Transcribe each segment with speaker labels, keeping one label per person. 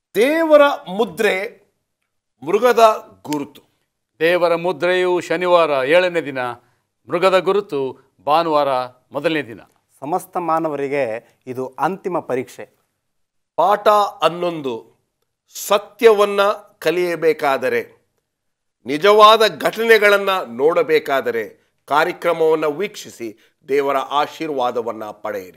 Speaker 1: ದೇವರ ಮುದ್ರೆ ಮೃಗದ ಗುರುತು
Speaker 2: ದೇವರ ಮುದ್ರೆಯು ಶನಿವಾರ ಏಳನೇ ದಿನ ಮೃಗದ ಗುರುತು ಭಾನುವಾರ ಮೊದಲನೇ ದಿನ
Speaker 3: ಸಮಸ್ತ ಮಾನವರಿಗೆ ಇದು ಅಂತಿಮ ಪರೀಕ್ಷೆ
Speaker 1: ಪಾಠ ಹನ್ನೊಂದು ಸತ್ಯವನ್ನ ಕಲಿಯಬೇಕಾದರೆ ನಿಜವಾದ ಘಟನೆಗಳನ್ನು ನೋಡಬೇಕಾದರೆ ಕಾರ್ಯಕ್ರಮವನ್ನು ವೀಕ್ಷಿಸಿ ದೇವರ ಆಶೀರ್ವಾದವನ್ನು ಪಡೆಯಿರಿ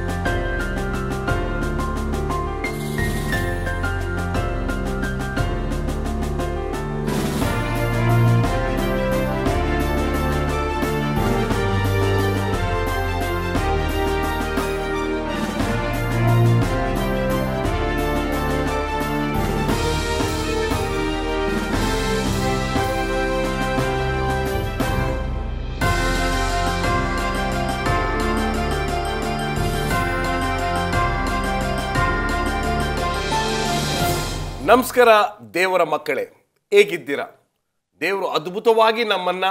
Speaker 1: ನಮಸ್ಕಾರ ದೇವರ ಮಕ್ಕಳೇ ಹೇಗಿದ್ದೀರಾ ದೇವರು ಅದ್ಭುತವಾಗಿ ನಮ್ಮನ್ನ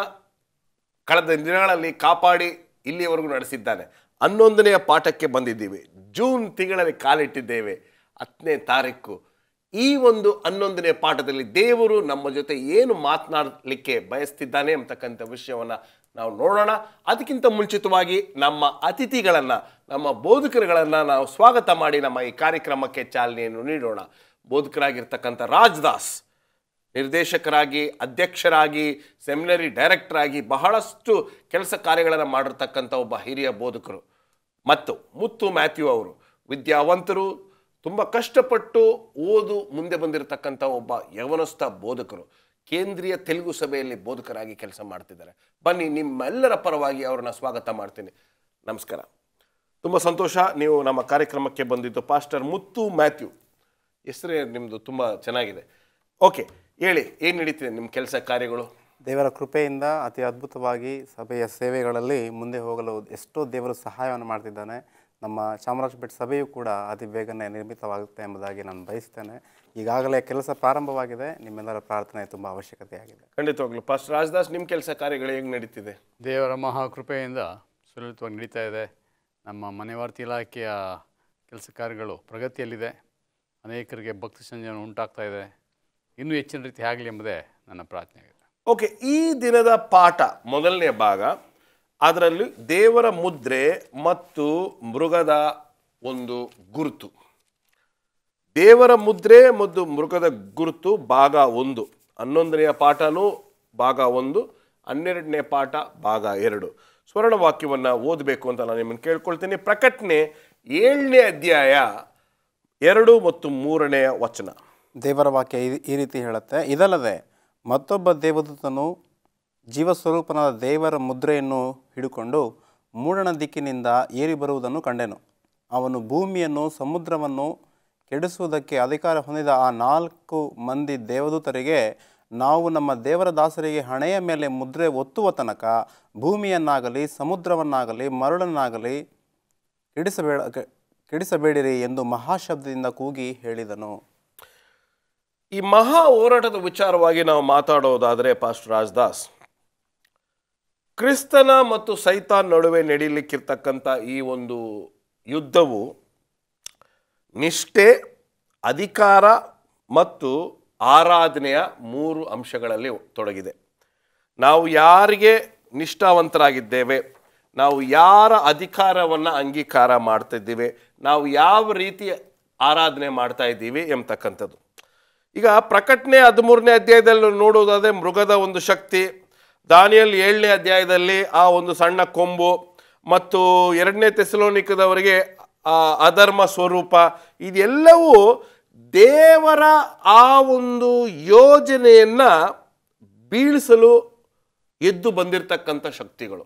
Speaker 1: ಕಳೆದ ದಿನಗಳಲ್ಲಿ ಕಾಪಾಡಿ ಇಲ್ಲಿಯವರೆಗೂ ನಡೆಸಿದ್ದಾನೆ ಹನ್ನೊಂದನೆಯ ಪಾಠಕ್ಕೆ ಬಂದಿದ್ದೀವಿ ಜೂನ್ ತಿಂಗಳಲ್ಲಿ ಕಾಲಿಟ್ಟಿದ್ದೇವೆ ಹತ್ತನೇ ತಾರೀಕು ಈ ಒಂದು ಹನ್ನೊಂದನೇ ಪಾಠದಲ್ಲಿ ದೇವರು ನಮ್ಮ ಜೊತೆ ಏನು ಮಾತನಾಡಲಿಕ್ಕೆ ಬಯಸ್ತಿದ್ದಾನೆ ಅಂತಕ್ಕಂಥ ವಿಷಯವನ್ನು ನಾವು ನೋಡೋಣ ಅದಕ್ಕಿಂತ ಮುಂಚಿತವಾಗಿ ನಮ್ಮ ಅತಿಥಿಗಳನ್ನು ನಮ್ಮ ಬೋಧಕರುಗಳನ್ನು ನಾವು ಸ್ವಾಗತ ಮಾಡಿ ನಮ್ಮ ಈ ಕಾರ್ಯಕ್ರಮಕ್ಕೆ ಚಾಲನೆಯನ್ನು ನೀಡೋಣ ಬೋಧಕರಾಗಿರ್ತಕ್ಕಂಥ ರಾಜ್ದಾಸ್ ನಿರ್ದೇಶಕರಾಗಿ ಅಧ್ಯಕ್ಷರಾಗಿ ಸೆಮಿನರಿ ಡೈರೆಕ್ಟರ್ ಆಗಿ ಬಹಳಷ್ಟು ಕೆಲಸ ಕಾರ್ಯಗಳನ್ನು ಮಾಡಿರ್ತಕ್ಕಂಥ ಒಬ್ಬ ಹಿರಿಯ ಬೋಧಕರು ಮತ್ತು ಮುತ್ತು ಮ್ಯಾಥ್ಯೂ ಅವರು ವಿದ್ಯಾವಂತರು ತುಂಬ ಕಷ್ಟಪಟ್ಟು ಓದು ಮುಂದೆ ಬಂದಿರತಕ್ಕಂಥ ಒಬ್ಬ ಯವನಸ್ಥ ಬೋಧಕರು ಕೇಂದ್ರೀಯ ತೆಲುಗು ಸಭೆಯಲ್ಲಿ ಬೋಧಕರಾಗಿ ಕೆಲಸ ಮಾಡ್ತಿದ್ದಾರೆ ಬನ್ನಿ ನಿಮ್ಮೆಲ್ಲರ ಪರವಾಗಿ ಅವ್ರನ್ನ ಸ್ವಾಗತ ಮಾಡ್ತೀನಿ ನಮಸ್ಕಾರ ತುಂಬ ಸಂತೋಷ ನೀವು ನಮ್ಮ ಕಾರ್ಯಕ್ರಮಕ್ಕೆ ಬಂದಿದ್ದು ಪಾಸ್ಟರ್ ಮುತ್ತು ಮ್ಯಾಥ್ಯೂ ಹೆಸರೇ ನಿಮ್ಮದು ತುಂಬ ಚೆನ್ನಾಗಿದೆ ಓಕೆ ಹೇಳಿ ಏನು ನಡೀತಿದೆ ನಿಮ್ಮ ಕೆಲಸ ಕಾರ್ಯಗಳು
Speaker 3: ದೇವರ ಕೃಪೆಯಿಂದ ಅತಿ ಅದ್ಭುತವಾಗಿ ಸಭೆಯ ಸೇವೆಗಳಲ್ಲಿ ಮುಂದೆ ಹೋಗಲು ಎಷ್ಟೋ ದೇವರು ಸಹಾಯವನ್ನು ಮಾಡ್ತಿದ್ದಾನೆ ನಮ್ಮ ಚಾಮರಾಜಪೇಟೆ ಸಭೆಯು ಕೂಡ ಅತಿ ಬೇಗನೆ ನಿರ್ಮಿತವಾಗುತ್ತೆ ಎಂಬುದಾಗಿ ನಾನು ಬಯಸ್ತೇನೆ ಈಗಾಗಲೇ ಕೆಲಸ ಪ್ರಾರಂಭವಾಗಿದೆ ನಿಮ್ಮೆಲ್ಲರ ಪ್ರಾರ್ಥನೆ ತುಂಬ ಅವಶ್ಯಕತೆಯಾಗಿದೆ
Speaker 1: ಖಂಡಿತವಾಗ್ಲು ಪಾಸ್ಟರ್ ರಾಜದಾಸ್ ನಿಮ್ಮ ಕೆಲಸ ಕಾರ್ಯಗಳು ಹೇಗೆ ನಡೀತಿದೆ
Speaker 2: ದೇವರ ಮಹಾಕೃಪೆಯಿಂದ ಸುಲಲಿತವಾಗಿ ನಡೀತಾ ಇದೆ ನಮ್ಮ ಮನೆವಾರ್ತಿ ಇಲಾಖೆಯ ಕೆಲಸ ಕಾರ್ಯಗಳು ಪ್ರಗತಿಯಲ್ಲಿದೆ ಅನೇಕರಿಗೆ ಭಕ್ತಿ ಸಂಜಯನ ಉಂಟಾಗ್ತಾ ಇದೆ ಇನ್ನೂ ಹೆಚ್ಚಿನ ರೀತಿ ಆಗಲಿ ಎಂಬುದೇ ನನ್ನ ಪ್ರಾರ್ಥನೆ ಆಗಿದೆ
Speaker 1: ಓಕೆ ಈ ದಿನದ ಪಾಠ ಮೊದಲನೇ ಭಾಗ ಅದರಲ್ಲಿ ದೇವರ ಮುದ್ರೆ ಮತ್ತು ಮೃಗದ ಒಂದು ಗುರುತು ದೇವರ ಮುದ್ರೆ ಮತ್ತು ಮೃಗದ ಗುರುತು ಭಾಗ ಒಂದು ಹನ್ನೊಂದನೆಯ ಪಾಠನೂ ಭಾಗ ಒಂದು ಹನ್ನೆರಡನೇ ಪಾಠ ಭಾಗ ಎರಡು ಸ್ವರ್ಣ ವಾಕ್ಯವನ್ನು ಓದಬೇಕು ಅಂತ ನಾನು ನಿಮ್ಮನ್ನು ಕೇಳ್ಕೊಳ್ತೀನಿ ಪ್ರಕಟಣೆ ಏಳನೇ ಅಧ್ಯಾಯ ಎರಡು ಮತ್ತು ಮೂರನೆಯ ವಚನ
Speaker 3: ದೇವರ ವಾಕ್ಯ ಈ- ಈ ರೀತಿ ಹೇಳುತ್ತೆ ಇದಲ್ಲದೆ ಮತ್ತೊಬ್ಬ ದೇವದೂತನು ಜೀವಸ್ವರೂಪನಾದ ದೇವರ ಮುದ್ರೆಯನ್ನು ಹಿಡುಕೊಂಡು ಮೂಡಣ ದಿಕ್ಕಿನಿಂದ ಏರಿ ಬರುವುದನ್ನು ಕಂಡೆನು ಅವನು ಭೂಮಿಯನ್ನು ಸಮುದ್ರವನ್ನು ಕೆಡಿಸುವುದಕ್ಕೆ ಅಧಿಕಾರ ಹೊಂದಿದ ಆ ನಾಲ್ಕು ಮಂದಿ ದೇವದೂತರಿಗೆ ನಾವು ನಮ್ಮ ದೇವರ ದಾಸರಿಗೆ ಹಣೆಯ ಮೇಲೆ ಮುದ್ರೆ ಒತ್ತುವ ತನಕ ಭೂಮಿಯನ್ನಾಗಲಿ ಸಮುದ್ರವನ್ನಾಗಲಿ ಮರಳನ್ನಾಗಲಿ ಕೆಡಿಸಬೇಡ ಕೆ- ಕೆಡಿಸಬೇಡಿರಿ ಎಂದು ಮಹಾಶಬ್ದದಿಂದ ಕೂಗಿ ಹೇಳಿದನು
Speaker 1: ಈ ಮಹಾ ಹೋರಾಟದ ವಿಚಾರವಾಗಿ ನಾವು ಮಾತಾಡೋದಾದರೆ ಪಾಸ್ಟರ್ ರಾಜದಾಸ್ ಕ್ರಿಸ್ತನ ಮತ್ತು ಸೈತಾನ್ ನಡುವೆ ನಡೀಲಿಕ್ಕಿರ್ತಕ್ಕಂಥ ಈ ಒಂದು ಯುದ್ಧವು ನಿಷ್ಠೆ ಅಧಿಕಾರ ಮತ್ತು ಆರಾಧನೆಯ ಮೂರು ಅಂಶಗಳಲ್ಲಿ ತೊಡಗಿದೆ ನಾವು ಯಾರಿಗೆ ನಿಷ್ಠಾವಂತರಾಗಿದ್ದೇವೆ ನಾವು ಯಾರ ಅಧಿಕಾರವನ್ನು ಅಂಗೀಕಾರ ಮಾಡ್ತಿದ್ದೀವಿ ನಾವು ಯಾವ ರೀತಿ ಆರಾಧನೆ ಮಾಡ್ತಾ ಇದ್ದೀವಿ ಎಂಬತಕ್ಕಂಥದ್ದು ಈಗ ಪ್ರಕಟಣೆ ಹದಿಮೂರನೇ ಅಧ್ಯಾಯದಲ್ಲಿ ನೋಡೋದಾದರೆ ಮೃಗದ ಒಂದು ಶಕ್ತಿ ದಾನಿಯಲ್ಲಿ ಏಳನೇ ಅಧ್ಯಾಯದಲ್ಲಿ ಆ ಒಂದು ಸಣ್ಣ ಕೊಂಬು ಮತ್ತು ಎರಡನೇ ತೆಸಲೋನಿಕದವರಿಗೆ ಆ ಅಧರ್ಮ ಸ್ವರೂಪ ಇದೆಲ್ಲವೂ ದೇವರ ಆ ಒಂದು ಯೋಜನೆಯನ್ನು ಬೀಳಿಸಲು ಎದ್ದು ಬಂದಿರತಕ್ಕಂಥ ಶಕ್ತಿಗಳು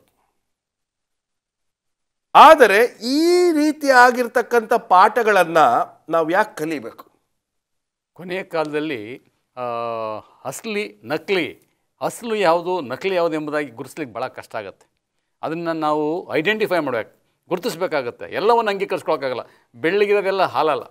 Speaker 1: ಆದರೆ ಈ ರೀತಿ ಆಗಿರ್ತಕ್ಕಂಥ ಪಾಠಗಳನ್ನು ನಾವು ಯಾಕೆ ಕಲಿಬೇಕು
Speaker 2: ಕೊನೆಯ ಕಾಲದಲ್ಲಿ ಆ, ಅಸಲಿ ನಕಲಿ ಅಸಲು ಯಾವುದು ನಕಲಿ ಯಾವುದು ಎಂಬುದಾಗಿ ಗುರುತಿಸ್ಲಿಕ್ಕೆ ಭಾಳ ಕಷ್ಟ ಆಗುತ್ತೆ ಅದನ್ನು ನಾವು ಐಡೆಂಟಿಫೈ ಮಾಡಬೇಕು ಗುರುತಿಸ್ಬೇಕಾಗತ್ತೆ ಎಲ್ಲವನ್ನು ಅಂಗೀಕರಿಸ್ಕೊಳಕ್ಕಾಗಲ್ಲ ಬೆಳ್ಳಿಗಿರೋದೆಲ್ಲ ಹಾಲಲ್ಲ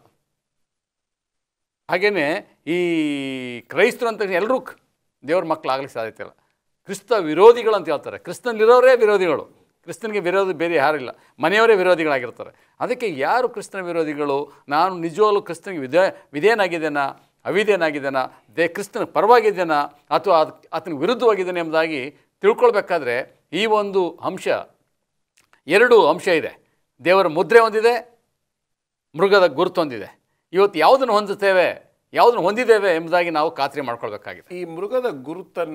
Speaker 2: ಹಾಗೆಯೇ ಈ ಕ್ರೈಸ್ತರು ಅಂತ ಎಲ್ಲರೂ ದೇವ್ರ ಮಕ್ಕಳು ಆಗ್ಲಿಕ್ಕೆ ಸಾಧ್ಯತೆ ಇಲ್ಲ ಕ್ರಿಸ್ತ ವಿರೋಧಿಗಳು ಅಂತ ಹೇಳ್ತಾರೆ ಕ್ರಿಸ್ತನಲ್ಲಿರೋರೇ ವಿರೋಧಿಗಳು ಕ್ರಿಸ್ತನಿಗೆ ವಿರೋಧಿ ಬೇರೆ ಯಾರಿಲ್ಲ ಮನೆಯವರೇ ವಿರೋಧಿಗಳಾಗಿರ್ತಾರೆ ಅದಕ್ಕೆ ಯಾರು ಕ್ರಿಸ್ತನ ವಿರೋಧಿಗಳು ನಾನು ನಿಜವಾಗ್ಲೂ ಕ್ರಿಸ್ತನಿಗೆ ವಿಧೇ ವಿಧೇಯನಾಗಿದ್ದೇನಾ ಅವಿಧೇಯನಾಗಿದ್ದೇನಾ ದೇ ಕ್ರಿಸ್ತನ ಪರವಾಗಿದ್ದೇನಾ ಅಥವಾ ಅದ್ ಆತನಿಗೆ ವಿರುದ್ಧವಾಗಿದ್ದೇನೆ ಎಂಬುದಾಗಿ ತಿಳ್ಕೊಳ್ಬೇಕಾದ್ರೆ ಈ ಒಂದು ಅಂಶ ಎರಡು ಅಂಶ ಇದೆ ದೇವರ ಮುದ್ರೆ ಹೊಂದಿದೆ ಮೃಗದ ಗುರುತು ಹೊಂದಿದೆ ಇವತ್ತು ಯಾವುದನ್ನು ಹೊಂದುತ್ತೇವೆ ಯಾವುದನ್ನು ಹೊಂದಿದ್ದೇವೆ ಎಂಬುದಾಗಿ ನಾವು ಖಾತ್ರಿ ಮಾಡ್ಕೊಳ್ಬೇಕಾಗಿದೆ
Speaker 1: ಈ ಮೃಗದ ಗುರುತನ್ನ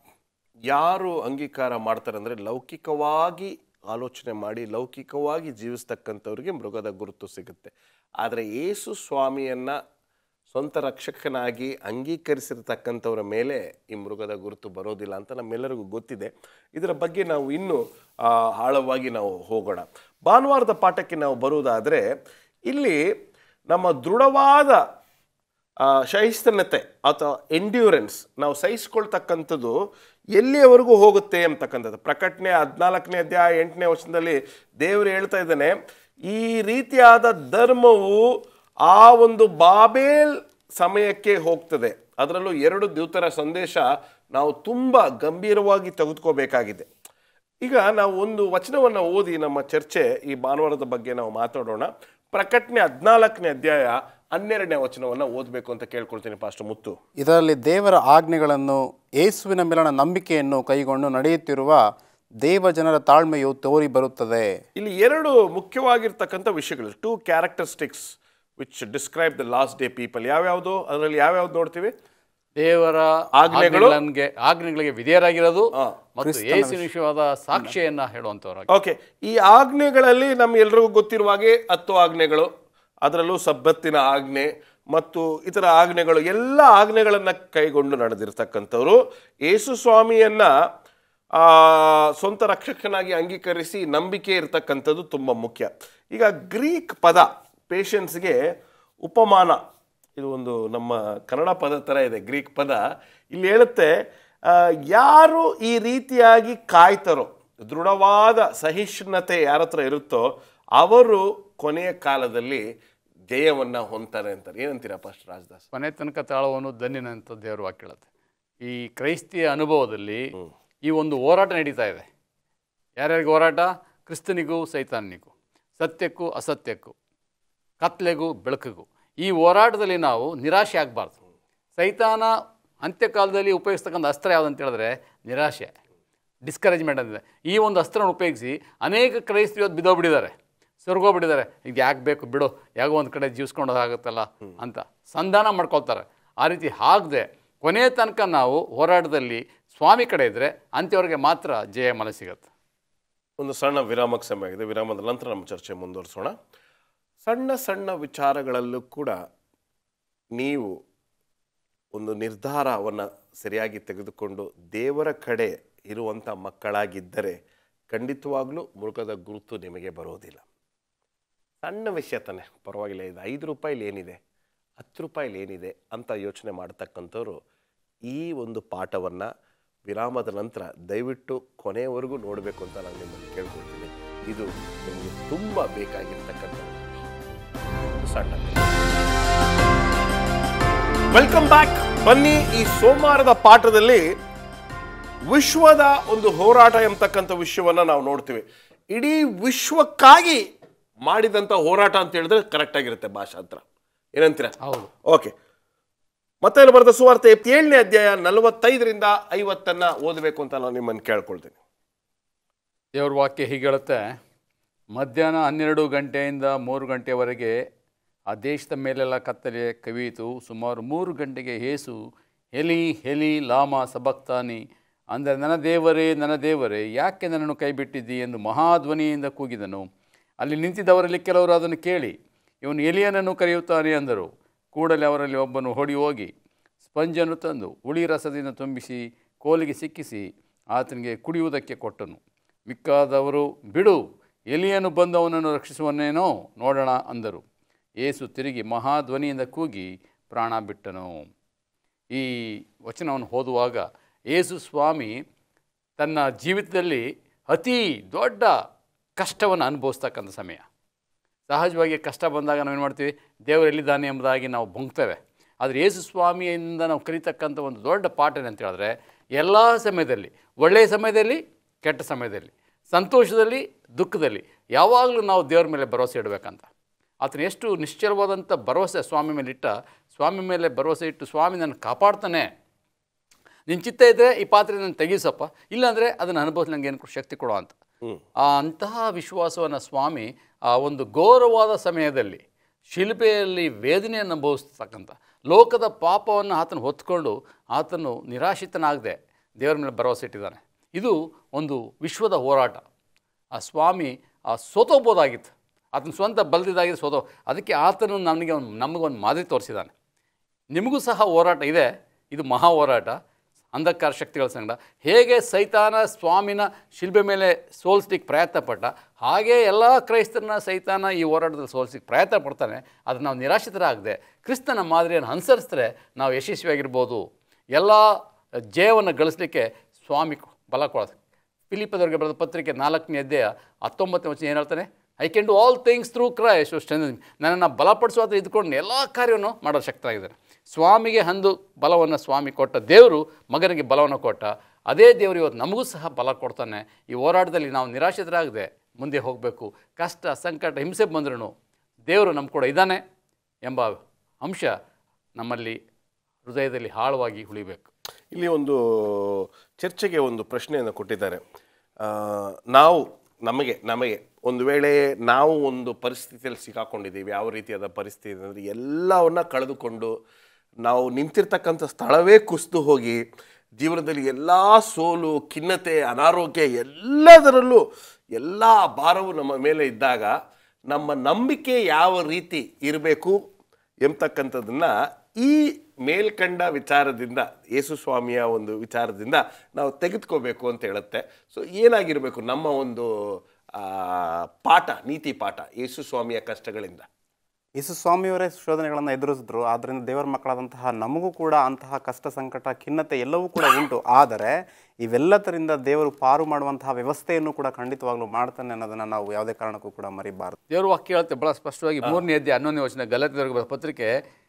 Speaker 1: ಯಾರು ಅಂಗೀಕಾರ ಮಾಡ್ತಾರೆ ಅಂದರೆ ಲೌಕಿಕವಾಗಿ ಆಲೋಚನೆ ಮಾಡಿ ಲೌಕಿಕವಾಗಿ ಜೀವಿಸ್ತಕ್ಕಂಥವ್ರಿಗೆ ಮೃಗದ ಗುರುತು ಸಿಗುತ್ತೆ ಆದರೆ ಯೇಸು ಸ್ವಾಮಿಯನ್ನ ಸ್ವಂತ ರಕ್ಷಕನಾಗಿ ಅಂಗೀಕರಿಸಿರ್ತಕ್ಕಂಥವ್ರ ಮೇಲೆ ಈ ಮೃಗದ ಗುರುತು ಬರೋದಿಲ್ಲ ಅಂತ ನಮ್ಮೆಲ್ಲರಿಗೂ ಗೊತ್ತಿದೆ ಇದರ ಬಗ್ಗೆ ನಾವು ಇನ್ನೂ ಆ, ಆಳವಾಗಿ ನಾವು ಹೋಗೋಣ ಭಾನುವಾರದ ಪಾಠಕ್ಕೆ ನಾವು ಬರುವುದಾದರೆ ಇಲ್ಲಿ ನಮ್ಮ ದೃಢವಾದ ಆ, ಸಹಿಷ್ಣುತೆ ಅಥವಾ ಎಂಡ್ಯೂರೆನ್ಸ್ ನಾವು ಸಹಿಸ್ಕೊಳ್ತಕ್ಕಂಥದ್ದು ಎಲ್ಲಿಯವರೆಗೂ ಹೋಗುತ್ತೆ ಅಂತಕ್ಕಂಥದ್ದು ಪ್ರಕಟಣೆ ಹದಿನಾಲ್ಕನೇ ಅಧ್ಯಾಯ ಎಂಟನೇ ವರ್ಷದಲ್ಲಿ ದೇವರು ಹೇಳ್ತಾ ಇದ್ದಾನೆ ಈ ರೀತಿಯಾದ ಧರ್ಮವು ಆ ಒಂದು ಬಾಬೇಲ್ ಸಮಯಕ್ಕೆ ಹೋಗ್ತದೆ ಅದರಲ್ಲೂ ಎರಡು ದ್ಯೂತರ ಸಂದೇಶ ನಾವು ತುಂಬ ಗಂಭೀರವಾಗಿ ತೆಗೆದುಕೋಬೇಕಾಗಿದೆ ಈಗ ನಾವು ಒಂದು ವಚನವನ್ನು ಓದಿ ನಮ್ಮ ಚರ್ಚೆ ಈ ಭಾನುವಾರದ ಬಗ್ಗೆ ನಾವು ಮಾತಾಡೋಣ ಪ್ರಕಟಣೆ ಹದಿನಾಲ್ಕನೇ ಅಧ್ಯಾಯ ಹನ್ನೆರಡನೇ ವಚನವನ್ನು ಓದಬೇಕು ಅಂತ ಕೇಳ್ಕೊಳ್ತೀನಿ ಪಾಸ್ಟರ್ ಮುತ್ತು
Speaker 3: ಇದರಲ್ಲಿ ದೇವರ ಆಜ್ಞೆಗಳನ್ನು ಯೇಸುವಿನ ಮೇಲಣ ನಂಬಿಕೆಯನ್ನು ಕೈಗೊಂಡು ನಡೆಯುತ್ತಿರುವ ದೇವ ಜನರ ತಾಳ್ಮೆಯು ತೋರಿ ಬರುತ್ತದೆ
Speaker 1: ಇಲ್ಲಿ ಎರಡು ಮುಖ್ಯವಾಗಿರ್ತಕ್ಕಂಥ ವಿಷಯಗಳು two characteristics which describe the last day people ಯಾವ್ಯಾವುದು ಅದರಲ್ಲಿ ಯಾವ್ಯಾವ್ದು ನೋಡ್ತೀವಿ
Speaker 2: ದೇವರ
Speaker 1: ಆಜ್ಞೆಗಳು?
Speaker 2: ಆಜ್ಞೆಗಳಿಗೆ ಆಜ್ಞೆಗಳಿಗೆ ವಿಧೇಯರಾಗಿರೋದು
Speaker 1: ಹಾ.
Speaker 2: ಮತ್ತು ಯೇಸು ವಿಷಯವಾದ ಸಾಕ್ಷ್ಯವನ್ನು ಹೇಳುವಂಥವ್ರಾಗಿ
Speaker 1: ಓಕೆ ಈ ಆಜ್ಞೆಗಳಲ್ಲಿ ನಮ್ಗೆಲ್ರಿಗೂ ಗೊತ್ತಿರುವ ಹಾಗೆ ಹತ್ತು ಆಜ್ಞೆಗಳು ಅದರಲ್ಲೂ ಸಬ್ಬತ್ತಿನ ಆಜ್ಞೆ ಮತ್ತು ಇತರ ಆಜ್ಞೆಗಳು ಎಲ್ಲ ಆಜ್ಞೆಗಳನ್ನು ಕೈಗೊಂಡು ನಡೆದಿರ್ತಕ್ಕಂಥವ್ರು ಯೇಸು ಸ್ವಾಮಿಯನ್ನ ಆ, ಸ್ವಂತ ರಕ್ಷಕನಾಗಿ ಅಂಗೀಕರಿಸಿ ನಂಬಿಕೆ ಇರತಕ್ಕಂಥದ್ದು ತುಂಬ ಮುಖ್ಯ ಈಗ ಗ್ರೀಕ್ ಪದ ಪೇಷನ್ಸ್ಗೆ ಉಪಮಾನ ಇದು ಒಂದು ನಮ್ಮ ಕನ್ನಡ ಪದ ಥರ ಇದೆ ಗ್ರೀಕ್ ಪದ ಇಲ್ಲಿ ಹೇಳುತ್ತೆ ಆ, ಯಾರು ಈ ರೀತಿಯಾಗಿ ಕಾಯ್ತಾರೋ ದೃಢವಾದ ಸಹಿಷ್ಣುತೆ ಯಾರ ಹತ್ರ ಇರುತ್ತೋ ಅವರು ಕೊನೆಯ ಕಾಲದಲ್ಲಿ ಜಯವನ್ನು ಹೊಂತಾರೆ ಅಂತಾರೆ ಏನಂತೀರಾ ಫಸ್ಟ್ ರಾಜದಾಸ್
Speaker 2: ಕೊನೆ ತನಕ ತಾಳುವನು ಧನ್ಯನಂತ ದೇವರು ವಾಕ್ಯ ಹೇಳುತ್ತೆ ಈ ಕ್ರೈಸ್ತಿಯ ಅನುಭವದಲ್ಲಿ ಈ ಒಂದು ಹೋರಾಟ ನಡೀತಾ ಇದೆ ಯಾರ್ಯಾರಿಗೆ ಹೋರಾಟ ಕ್ರಿಸ್ತನಿಗೂ ಸೈತಾನಿಗೂ ಸತ್ಯಕ್ಕೂ ಅಸತ್ಯಕ್ಕೂ ಕತ್ಲೆಗೂ ಬೆಳಕಿಗೂ ಈ ಹೋರಾಟದಲ್ಲಿ ನಾವು ನಿರಾಶೆ ಆಗಬಾರ್ದು ಸೈತಾನ ಅಂತ್ಯಕಾಲದಲ್ಲಿ ಉಪಯೋಗಿಸ್ತಕ್ಕಂಥ ಅಸ್ತ್ರ ಯಾವುದು ಅಂತ ಹೇಳಿದ್ರೆ ನಿರಾಶೆ ಡಿಸ್ಕರೇಜ್ಮೆಂಟ್ ಅಂತಿದೆ ಈ ಒಂದು ಅಸ್ತ್ರವನ್ನು ಉಪಯೋಗಿಸಿ ಅನೇಕ ಕ್ರೈಸ್ತರು ಇವತ್ತು ಬಿದ್ದೋಗ್ಬಿಟ್ಟಿದ್ದಾರೆ ಸ್ವರ್ಗೋಗ್ಬಿಟ್ಟಿದ್ದಾರೆ ಇದು ಯಾಕೆ ಬೇಕು ಬಿಡು ಯಾಗೋ ಒಂದು ಕಡೆ ಜೀವಿಸ್ಕೊಂಡು ಆಗುತ್ತಲ್ಲ ಅಂತ ಸಂಧಾನ ಮಾಡ್ಕೊಳ್ತಾರೆ ಆ ರೀತಿ ಆಗದೆ ಕೊನೆಯ ತನಕ ನಾವು ಹೋರಾಟದಲ್ಲಿ ಸ್ವಾಮಿ ಕಡೆ ಇದ್ದರೆ ಅಂತ್ಯವರೆಗೆ ಮಾತ್ರ ಜಯ ಮನೆ ಸಿಗತ್ತೆ
Speaker 1: ಒಂದು ಸಣ್ಣ ವಿರಾಮಕ್ಕೆ ಸಮಯ ಆಗಿದೆ ವಿರಾಮದ ನಂತರ ನಮ್ಮ ಚರ್ಚೆ ಮುಂದುವರಿಸೋಣ ಸಣ್ಣ ಸಣ್ಣ ವಿಚಾರಗಳಲ್ಲೂ ಕೂಡ ನೀವು ಒಂದು ನಿರ್ಧಾರವನ್ನು ಸರಿಯಾಗಿ ತೆಗೆದುಕೊಂಡು ದೇವರ ಕಡೆ ಇರುವಂಥ ಮಕ್ಕಳಾಗಿದ್ದರೆ ಖಂಡಿತವಾಗ್ಲೂ ಮೃಗದ ಗುರುತು ನಿಮಗೆ ಬರೋದಿಲ್ಲ ಸಣ್ಣ ವಿಷಯ ತಾನೆ ಪರವಾಗಿಲ್ಲ ಇದು ಐದು ರೂಪಾಯಿಲಿ ಏನಿದೆ ಹತ್ತು ರೂಪಾಯಿಲಿ ಏನಿದೆ ಅಂತ ಯೋಚನೆ ಮಾಡ್ತಕ್ಕಂಥವ್ರು ಈ ಒಂದು ಪಾಠವನ್ನು ವಿರಾಮದ ನಂತರ ದಯವಿಟ್ಟು ಕೊನೆಯವರೆಗೂ ನೋಡಬೇಕು ಅಂತ ನಾನು ನಿಮ್ಮನ್ನು ಕೇಳ್ಕೊಳ್ತೀನಿ ಇದು ನಿಮಗೆ ತುಂಬ ಬೇಕಾಗಿರ್ತಕ್ಕಂಥ ಒಂದು ಸಣ್ಣ ವೆಲ್ಕಮ್ ಬ್ಯಾಕ್ ಬನ್ನಿ ಈ ಸೋಮವಾರದ ಪಾಠದಲ್ಲಿ ವಿಶ್ವದ ಒಂದು ಹೋರಾಟ ಎಂಬತಕ್ಕಂಥ ವಿಷಯವನ್ನು ನಾವು ನೋಡ್ತೀವಿ ಇಡೀ ವಿಶ್ವಕ್ಕಾಗಿ ಮಾಡಿದಂಥ ಹೋರಾಟ ಅಂತ ಹೇಳಿದ್ರೆ ಕರೆಕ್ಟ್ ಆಗಿರುತ್ತೆ ಭಾಷಾಂತರ ಏನಂತೀರಾ
Speaker 2: ಹೌದು
Speaker 1: ಓಕೆ ಮತ್ತೆ ಬರೆದ ಸುವಾರ್ತೆ ಏಳನೇ ಅಧ್ಯಾಯ ನಲವತ್ತೈದರಿಂದ ಐವತ್ತನ್ನ ಓದಬೇಕು ಅಂತ ನಾನು ನಿಮ್ಮನ್ನು ಕೇಳ್ಕೊಳ್ತೀನಿ
Speaker 2: ದೇವ್ರ ವಾಕ್ಯ ಹೀಗೆ ಹೇಳುತ್ತೆ ಮಧ್ಯಾಹ್ನ ಹನ್ನೆರಡು ಗಂಟೆಯಿಂದ ಮೂರು ಗಂಟೆವರೆಗೆ ಆ ದೇಶದ ಮೇಲೆಲ್ಲ ಕತ್ತಲೆ ಕವಿಯಿತು ಸುಮಾರು ಮೂರು ಗಂಟೆಗೆ ಏಸು ಹೆಲಿ ಹೆಲಿ ಲಾಮ ಸಬಕ್ತಾನಿ ಅಂದರೆ ನನ್ನ ದೇವರೇ ನನ್ನ ದೇವರೇ ಯಾಕೆ ನನ್ನನ್ನು ಕೈಬಿಟ್ಟಿದ್ದಿ ಎಂದು ಮಹಾಧ್ವನಿಯಿಂದ ಕೂಗಿದನು ಅಲ್ಲಿ ನಿಂತಿದ್ದವರಲ್ಲಿ ಕೆಲವರು ಅದನ್ನು ಕೇಳಿ ಇವನು ಎಲಿಯನನ್ನು ಕರೆಯುತ್ತಾನೆ ಅಂದರು ಕೂಡಲೇ ಅವರಲ್ಲಿ ಒಬ್ಬನು ಹೊಡಿ ಹೋಗಿ ಸ್ಪಂಜನ್ನು ತಂದು ಹುಳಿ ರಸದಿಂದ ತುಂಬಿಸಿ ಕೋಲಿಗೆ ಸಿಕ್ಕಿಸಿ ಆತನಿಗೆ ಕುಡಿಯುವುದಕ್ಕೆ ಕೊಟ್ಟನು ಮಿಕ್ಕಾದವರು ಬಿಡು ಎಲಿಯನು ಬಂದು ಅವನನ್ನು ರಕ್ಷಿಸುವನೇನೋ ನೋಡೋಣ ಅಂದರು ಏಸು ತಿರುಗಿ ಮಹಾಧ್ವನಿಯಿಂದ ಕೂಗಿ ಪ್ರಾಣ ಬಿಟ್ಟನು ಈ ವಚನವನ್ನು ಓದುವಾಗ ಏಸು ಸ್ವಾಮಿ ತನ್ನ ಜೀವಿತದಲ್ಲಿ ಅತಿ ದೊಡ್ಡ ಕಷ್ಟವನ್ನು ಅನುಭವಿಸ್ತಕ್ಕಂಥ ಸಮಯ ಸಹಜವಾಗಿ ಕಷ್ಟ ಬಂದಾಗ ನಾವೇನು ಮಾಡ್ತೀವಿ ದೇವರು ಎಲ್ಲಿದ್ದಾನೆ ಎಂಬುದಾಗಿ ನಾವು ಬೊಂಗ್ತೇವೆ ಆದರೆ ಯೇಸು ಸ್ವಾಮಿಯಿಂದ ನಾವು ಕಲಿತಕ್ಕಂಥ ಒಂದು ದೊಡ್ಡ ಪಾಠ ಏನಂತ ಹೇಳಿದ್ರೆ ಎಲ್ಲ ಸಮಯದಲ್ಲಿ ಒಳ್ಳೆಯ ಸಮಯದಲ್ಲಿ ಕೆಟ್ಟ ಸಮಯದಲ್ಲಿ ಸಂತೋಷದಲ್ಲಿ ದುಃಖದಲ್ಲಿ ಯಾವಾಗಲೂ ನಾವು ದೇವರ ಮೇಲೆ ಭರವಸೆ ಇಡಬೇಕಂತ ಆತನ ಎಷ್ಟು ನಿಶ್ಚಲವಾದಂಥ ಭರವಸೆ ಸ್ವಾಮಿ ಮೇಲೆ ಇಟ್ಟ ಸ್ವಾಮಿ ಮೇಲೆ ಭರವಸೆ ಇಟ್ಟು ಸ್ವಾಮಿ ನನ್ನ ಕಾಪಾಡ್ತಾನೆ ನಿನ್ನ ಚಿತ್ತ ಇದ್ದರೆ ಈ ಪಾತ್ರೆ ನಾನು ತೆಗೀಸಪ್ಪ ಇಲ್ಲಾಂದರೆ ಅದನ್ನು ಅನುಭವಿಸಿ ನನಗೆ ಏನು ಶಕ್ತಿ ಕೊಡೋ ಅಂತ ಆ ಅಂತಹ ವಿಶ್ವಾಸವನ್ನು ಸ್ವಾಮಿ ಆ ಒಂದು ಘೋರವಾದ ಸಮಯದಲ್ಲಿ ಶಿಲ್ಪೆಯಲ್ಲಿ ವೇದನೆಯನ್ನು ಅನುಭವಿಸ್ತಕ್ಕಂಥ ಲೋಕದ ಪಾಪವನ್ನು ಆತನು ಹೊತ್ಕೊಂಡು ಆತನು ನಿರಾಶಿತನಾಗದೆ ದೇವರ ಮೇಲೆ ಭರವಸೆ ಇಟ್ಟಿದ್ದಾನೆ ಇದು ಒಂದು ವಿಶ್ವದ ಹೋರಾಟ ಆ ಸ್ವಾಮಿ ಆ ಸೋತೋಗ್ಬೋದಾಗಿತ್ತು ಆತನ ಸ್ವಂತ ಬಲ್ದಿದ್ದಾಗಿದೆ ಸೋತೋ ಅದಕ್ಕೆ ಆತನು ನಮಗೆ ಒಂದು ನಮಗೊಂದು ಮಾದರಿ ತೋರಿಸಿದ್ದಾನೆ ನಿಮಗೂ ಸಹ ಹೋರಾಟ ಇದೆ ಇದು ಮಹಾ ಹೋರಾಟ ಅಂಧಕಾರ ಶಕ್ತಿಗಳ ಸಂಗಡ ಹೇಗೆ ಸೈತಾನ ಸ್ವಾಮಿನ ಶಿಲ್ಬೆ ಮೇಲೆ ಸೋಲಿಸ್ಲಿಕ್ಕೆ ಪ್ರಯತ್ನ ಪಟ್ಟ ಹಾಗೆ ಎಲ್ಲ ಕ್ರೈಸ್ತರನ್ನ ಸೈತಾನ ಈ ಹೋರಾಟದಲ್ಲಿ ಸೋಲಿಸ್ಲಿಕ್ಕೆ ಪ್ರಯತ್ನ ಪಡ್ತಾನೆ ಅದನ್ನು ನಾವು ನಿರಾಶಿತರಾಗದೆ ಕ್ರಿಸ್ತನ ಮಾದರಿಯನ್ನು ಅನುಸರಿಸಿದ್ರೆ ನಾವು ಯಶಸ್ವಿಯಾಗಿರ್ಬೋದು ಎಲ್ಲ ಜಯವನ್ನು ಗಳಿಸಲಿಕ್ಕೆ ಸ್ವಾಮಿ ಬಲ ಕೊಡೋದು ಫಿಲಿಪದವರಿಗೆ ಬರೆದ ಪತ್ರಿಕೆ ನಾಲ್ಕನೇ ಅಧ್ಯಾಯ ಹತ್ತೊಂಬತ್ತನೇ ವಚನ ಏನು ಹೇಳ್ತಾನೆ I can do all things through Christ strength ನನ್ನನ್ನು ಬಲಪಡಿಸುವ ಇದ್ಕೊಂಡು ಎಲ್ಲ ಕಾರ್ಯವನ್ನು ಮಾಡೋ ಶಕ್ತರಾಗಿದ್ದಾರೆ ಸ್ವಾಮಿಗೆ ಹಂದು ಬಲವನ್ನು ಸ್ವಾಮಿ ಕೊಟ್ಟ ದೇವರು ಮಗನಿಗೆ ಬಲವನ್ನು ಕೊಟ್ಟ ಅದೇ ದೇವರು ಇವತ್ತು ನಮಗೂ ಸಹ ಬಲ ಕೊಡ್ತಾನೆ ಈ ಹೋರಾಟದಲ್ಲಿ ನಾವು ನಿರಾಶಿತರಾಗದೆ ಮುಂದೆ ಹೋಗಬೇಕು ಕಷ್ಟ ಸಂಕಟ ಹಿಂಸೆ ಬಂದ್ರೂ ದೇವರು ನಮ್ಮ ಕೂಡ ಇದ್ದಾನೆ ಎಂಬ ಅಂಶ ನಮ್ಮಲ್ಲಿ ಹೃದಯದಲ್ಲಿ ಆಳವಾಗಿ ಉಳಿಬೇಕು
Speaker 1: ಇಲ್ಲಿ ಒಂದು ಚರ್ಚೆಗೆ ಒಂದು ಪ್ರಶ್ನೆಯನ್ನು ಕೊಟ್ಟಿದ್ದಾರೆ ಆ, ನಾವು ನಮಗೆ ನಮಗೆ ಒಂದು ವೇಳೆ ನಾವು ಒಂದು ಪರಿಸ್ಥಿತಿಯಲ್ಲಿ ಸಿಕ್ಕಾಕೊಂಡಿದ್ದೀವಿ ಯಾವ ರೀತಿಯಾದ ಪರಿಸ್ಥಿತಿ ಅಂದರೆ ಎಲ್ಲವನ್ನ ಕಳೆದುಕೊಂಡು ನಾವು ನಿಂತಿರ್ತಕ್ಕಂಥ ಸ್ಥಳವೇ ಕುಸಿದು ಹೋಗಿ ಜೀವನದಲ್ಲಿ ಎಲ್ಲ ಸೋಲು ಖಿನ್ನತೆ ಅನಾರೋಗ್ಯ ಎಲ್ಲದರಲ್ಲೂ ಎಲ್ಲ ಭಾರವು ನಮ್ಮ ಮೇಲೆ ಇದ್ದಾಗ ನಮ್ಮ ನಂಬಿಕೆ ಯಾವ ರೀತಿ ಇರಬೇಕು ಎಂಬತಕ್ಕಂಥದ್ದನ್ನ ಈ ಮೇಲ್ಕಂಡ ವಿಚಾರದಿಂದ ಯೇಸು ಸ್ವಾಮಿಯ ಒಂದು ವಿಚಾರದಿಂದ ನಾವು ತೆಗೆದುಕೋಬೇಕು ಅಂತ ಹೇಳುತ್ತೆ ಸೊ ಏನಾಗಿರಬೇಕು ನಮ್ಮ ಒಂದು ಆ, ಪಾಠ ನೀತಿ ಪಾಠ ಯೇಸು ಸ್ವಾಮಿಯ ಕಷ್ಟಗಳಿಂದ
Speaker 3: ಯೇಸು ಸ್ವಾಮಿಯವರೇ ಶೋಧನೆಗಳನ್ನು ಎದುರಿಸಿದ್ರು ಆದ್ದರಿಂದ ದೇವರ ಮಕ್ಕಳಾದಂತಹ ನಮಗೂ ಕೂಡ ಅಂತಹ ಕಷ್ಟ ಸಂಕಟ ಖಿನ್ನತೆ ಎಲ್ಲವೂ ಕೂಡ ಉಂಟು ಆದರೆ ಇವೆಲ್ಲದರಿಂದ ದೇವರು ಪಾರು ಮಾಡುವಂತಹ ವ್ಯವಸ್ಥೆಯನ್ನು ಕೂಡ ಖಂಡಿತವಾಗ್ಲೂ ಮಾಡ್ತಾನೆ ಅನ್ನೋದನ್ನು ನಾವು ಯಾವುದೇ ಕಾರಣಕ್ಕೂ ಕೂಡ ಮರಿಬಾರ್ದು
Speaker 2: ದೇವರು ವಾಕ್ಯ ಹೇಳುತ್ತೆ ಭಾಳ ಸ್ಪಷ್ಟವಾಗಿ ಮೂರನೇ ಅಧ್ಯಾಯ ಹನ್ನೊಂದನೇ ವಚನ ಗಲತಿದವರಿಗೆ ಬರೆದ ಪತ್ರಿಕೆ